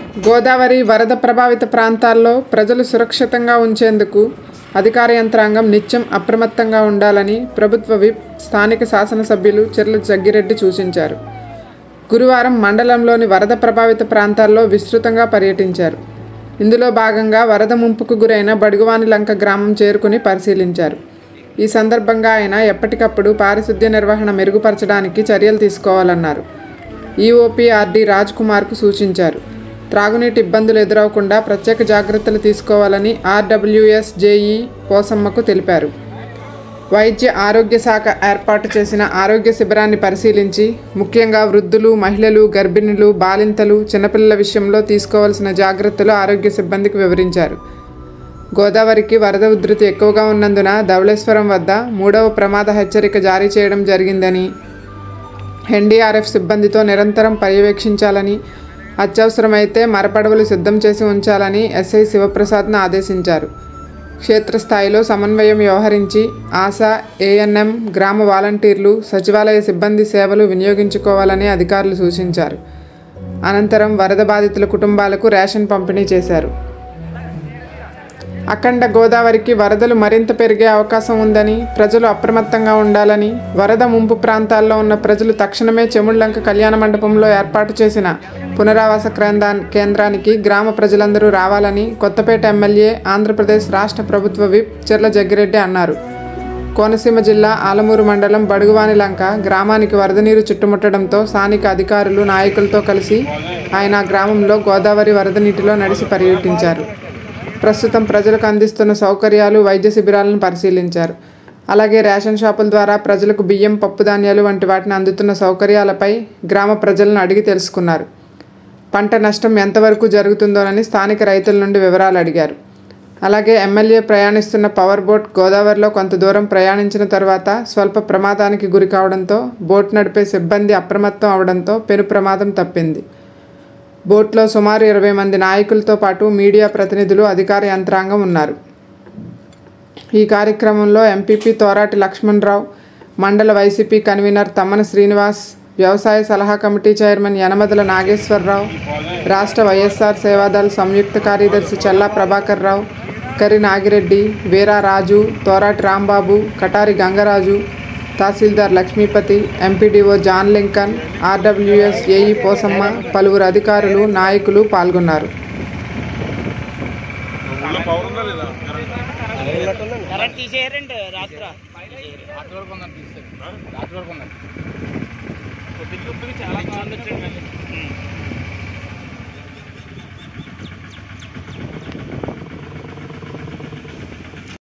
గోదావరి వరద ప్రభావిత ప్రాంతాల్లో ప్రజలు సురక్షితంగా ఉంచేందుకు అధికార యంత్రాంగం నిత్యం అప్రమత్తంగా ఉండాలని ప్రభుత్వ విప్ స్థానిక శాసనసభ్యులు చెర్ల జగ్గిరెడ్డి సూచించారు గురువారం మండలంలోని వరద ప్రభావిత ప్రాంతాల్లో విస్తృతంగా పర్యటించారు ఇందులో భాగంగా వరద ముంపుకు గురైన బడుగువాని లంక గ్రామం చేరుకుని పరిశీలించారు ఈ సందర్భంగా ఆయన ఎప్పటికప్పుడు పారిశుద్ధ్య నిర్వహణ మెరుగుపరచడానికి చర్యలు తీసుకోవాలన్నారు ఈఓపీఆర్డీ రాజ్ కుమార్కు సూచించారు త్రాగునీటి ఇబ్బందులు ఎదురవకుండా ప్రత్యేక జాగ్రత్తలు తీసుకోవాలని ఆర్డబ్ల్యూఎస్ జేఈ పోసమ్మకు తెలిపారు వైద్య ఆరోగ్య శాఖ ఏర్పాటు చేసిన ఆరోగ్య శిబిరాన్ని పరిశీలించి ముఖ్యంగా వృద్ధులు మహిళలు గర్భిణులు బాలింతలు చిన్నపిల్లల విషయంలో తీసుకోవాల్సిన జాగ్రత్తలు ఆరోగ్య సిబ్బందికి వివరించారు గోదావరికి వరద ఉధృతి ఎక్కువగా ఉన్నందున ధవళేశ్వరం వద్ద మూడవ ప్రమాద హెచ్చరిక జారీ చేయడం జరిగిందని ఎన్డీఆర్ఎఫ్ సిబ్బందితో నిరంతరం పర్యవేక్షించాలని అత్యవసరమైతే మరపడవలు సిద్ధం చేసి ఉంచాలని ఎస్ఐ శివప్రసాద్ను ఆదేశించారు క్షేత్రస్థాయిలో సమన్వయం వ్యవహరించి ఆశా ఏఎన్ఎం గ్రామ వాలంటీర్లు సచివాలయ సిబ్బంది సేవలు వినియోగించుకోవాలని అధికారులు సూచించారు అనంతరం వరద బాధితుల కుటుంబాలకు రేషన్ పంపిణీ చేశారు అఖండ గోదావరికి వరదలు మరింత పెరిగే అవకాశం ఉందని ప్రజలు అప్రమత్తంగా ఉండాలని వరద ముంపు ప్రాంతాల్లో ఉన్న ప్రజలు తక్షణమే చెముళ్లంక కళ్యాణ మండపంలో ఏర్పాటు చేసిన పునరావాస కేంద్రా కేంద్రానికి గ్రామ ప్రజలందరూ రావాలని కొత్తపేట ఎమ్మెల్యే ఆంధ్రప్రదేశ్ రాష్ట్ర ప్రభుత్వ విప్ చెర్ల జగ్గిరెడ్డి అన్నారు కోనసీమ జిల్లా ఆలమూరు మండలం బడుగువాని లంక గ్రామానికి వరద నీరు చుట్టుముట్టడంతో స్థానిక అధికారులు నాయకులతో కలిసి ఆయన ఆ గ్రామంలో గోదావరి వరద నీటిలో నడిచి పర్యటించారు ప్రస్తుతం ప్రజలకు అందిస్తున్న సౌకర్యాలు వైద్య శిబిరాలను పరిశీలించారు అలాగే రేషన్ షాపుల ద్వారా ప్రజలకు బియ్యం పప్పు ధాన్యాలు వంటి వాటిని అందుతున్న సౌకర్యాలపై గ్రామ ప్రజలను అడిగి తెలుసుకున్నారు పంట నష్టం ఎంతవరకు జరుగుతుందోనని స్థానిక రైతుల నుండి వివరాలు అడిగారు అలాగే ఎమ్మెల్యే ప్రయాణిస్తున్న పవర్ బోట్ గోదావరిలో కొంత దూరం ప్రయాణించిన తర్వాత స్వల్ప ప్రమాదానికి గురి కావడంతో బోట్ నడిపే సిబ్బంది అప్రమత్తం అవడంతో పెను ప్రమాదం తప్పింది బోట్లో సుమారు ఇరవై మంది నాయకులతో పాటు మీడియా ప్రతినిధులు అధికార యంత్రాంగం ఉన్నారు ఈ కార్యక్రమంలో ఎంపీపీ తోరాటి లక్ష్మణరావు మండల వైసీపీ కన్వీనర్ తమ్మన శ్రీనివాస్ వ్యవసాయ సలహా కమిటీ చైర్మన్ యనమదల నాగేశ్వరరావు రాష్ట్ర వైఎస్ఆర్ సేవాదళ సంయుక్త కార్యదర్శి చల్లా ప్రభాకర్ రావు కరి నాగిరెడ్డి వీరా రాజు తోరాటి రాంబాబు కటారి గంగరాజు తహసీల్దార్ Lakshmipathi MPDO John Lincoln RWS AE Posamma పలువురు అధికారులు నాయకులు పాల్గొన్నారు ఊళ్ళో పవర్ ఉందా లేదా కరెంట్ తీసేయరండి రాత్రి రాత్రి వరకు ఉందండి తీసేది రాత్రి వరకు ఉందండి కొద్దిగా చాలా కాలం వచ్చింది